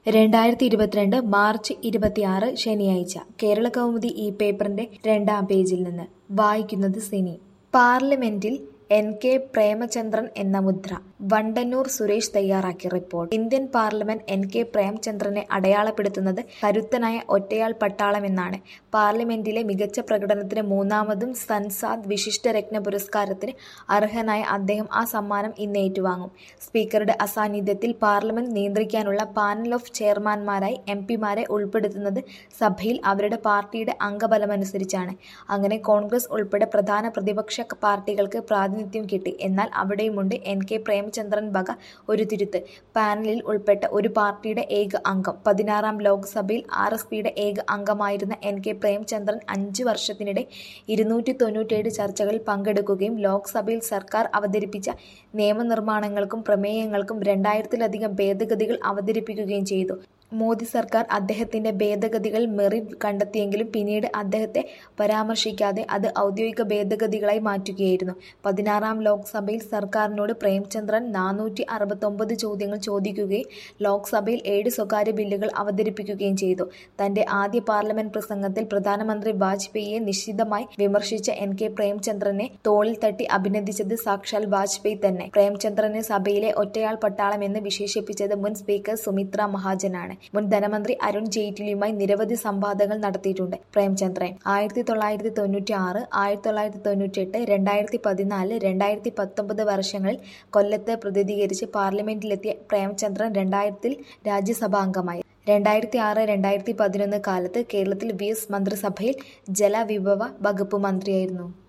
രണ്ടായിരത്തി ഇരുപത്തിരണ്ട് മാർച്ച് ഇരുപത്തിയാറ് ശനിയാഴ്ച കേരള കൗമുദി ഈ പേപ്പറിന്റെ രണ്ടാം പേജിൽ നിന്ന് വായിക്കുന്നത് സിനി പാർലമെന്റിൽ എൻ കെ പ്രേമചന്ദ്രൻ എന്ന മുദ്ര വണ്ടന്നൂർ സുരേഷ് തയ്യാറാക്കിയ report Indian parliament N K പ്രേമചന്ദ്രനെ അടയാളപ്പെടുത്തുന്നത് കരുത്തനായ ഒറ്റയാൾ പട്ടാളമെന്നാണ് പാർലമെന്റിലെ മികച്ച പ്രകടനത്തിന് മൂന്നാമതും സൻസാദ് വിശിഷ്ട രത്ന പുരസ്കാരത്തിന് അർഹനായ അദ്ദേഹം ആ സമ്മാനം ഇന്ന് ഏറ്റുവാങ്ങും സ്പീക്കറുടെ അസാന്നിധ്യത്തിൽ പാർലമെന്റ് നിയന്ത്രിക്കാനുള്ള പാനൽ ഓഫ് ചെയർമാൻമാരായി എം പിമാരെ ഉൾപ്പെടുത്തുന്നത് സഭയിൽ അവരുടെ പാർട്ടിയുടെ അംഗബലമനുസരിച്ചാണ് അങ്ങനെ കോൺഗ്രസ് ഉൾപ്പെടെ പ്രധാന പ്രതിപക്ഷ പാർട്ടികൾക്ക് പ്രാതിനിധ്യം കിട്ടി എന്നാൽ അവിടെയുമുണ്ട് എൻ കെ പ്രേമചന്ദ്രൻ വക ഒരു തിരുത്ത് പാനലിൽ ഉൾപ്പെട്ട ഒരു പാർട്ടിയുടെ ഏക അംഗം പതിനാറാം ലോക്സഭയിൽ ആർ എസ് പിയുടെ ഏക അംഗമായിരുന്ന എൻ കെ പ്രേമചന്ദ്രൻ അഞ്ച് വർഷത്തിനിടെ ഇരുന്നൂറ്റി തൊണ്ണൂറ്റേഴ് ചർച്ചകളിൽ പങ്കെടുക്കുകയും ലോക്സഭയിൽ സർക്കാർ അവതരിപ്പിച്ച നിയമനിർമ്മാണങ്ങൾക്കും പ്രമേയങ്ങൾക്കും രണ്ടായിരത്തിലധികം ഭേദഗതികൾ അവതരിപ്പിക്കുകയും ചെയ്തു മോദി സർക്കാർ അദ്ദേഹത്തിന്റെ ഭേദഗതികൾ മെറിറ്റ് കണ്ടെത്തിയെങ്കിലും പിന്നീട് അദ്ദേഹത്തെ പരാമർശിക്കാതെ അത് ഔദ്യോഗിക ഭേദഗതികളായി മാറ്റുകയായിരുന്നു പതിനാറാം ലോക്സഭയിൽ സർക്കാരിനോട് പ്രേംചന്ദ്രൻ നാനൂറ്റി അറുപത്തൊമ്പത് ചോദ്യങ്ങൾ ചോദിക്കുകയും ലോക്സഭയിൽ ഏഴ് സ്വകാര്യ ബില്ലുകൾ അവതരിപ്പിക്കുകയും ചെയ്തു തന്റെ ആദ്യ പാർലമെന്റ് പ്രസംഗത്തിൽ പ്രധാനമന്ത്രി വാജ്പേയിയെ നിശ്ചിതമായി വിമർശിച്ച എൻ കെ പ്രേംചന്ദ്രനെ തോളിൽ തട്ടി അഭിനന്ദിച്ചത് സാക്ഷാൽ വാജ്പേയി തന്നെ പ്രേംചന്ദ്രനെ സഭയിലെ ഒറ്റയാൾ പട്ടാളം എന്ന് വിശേഷിപ്പിച്ചത് മുൻ സ്പീക്കർ സുമിത്ര മഹാജനാണ് മുൻ ധനമന്ത്രി അരുൺ ജെയ്റ്റ്ലിയുമായി നിരവധി സംവാദങ്ങൾ നടത്തിയിട്ടുണ്ട് പ്രേംചന്ദ്രൻ ആയിരത്തി തൊള്ളായിരത്തി തൊണ്ണൂറ്റി ആറ് ആയിരത്തി തൊള്ളായിരത്തി തൊണ്ണൂറ്റി എട്ട് രണ്ടായിരത്തി പതിനാല് രണ്ടായിരത്തി പത്തൊമ്പത് വർഷങ്ങളിൽ കൊല്ലത്ത് പ്രതിനിധീകരിച്ച് പാർലമെന്റിലെത്തിയ പ്രേംചന്ദ്രൻ രണ്ടായിരത്തിൽ രാജ്യസഭാംഗമായി രണ്ടായിരത്തി ആറ് രണ്ടായിരത്തി പതിനൊന്ന് കാലത്ത് കേരളത്തിൽ വി എസ് മന്ത്രിസഭയിൽ ജലവിഭവ വകുപ്പ് മന്ത്രിയായിരുന്നു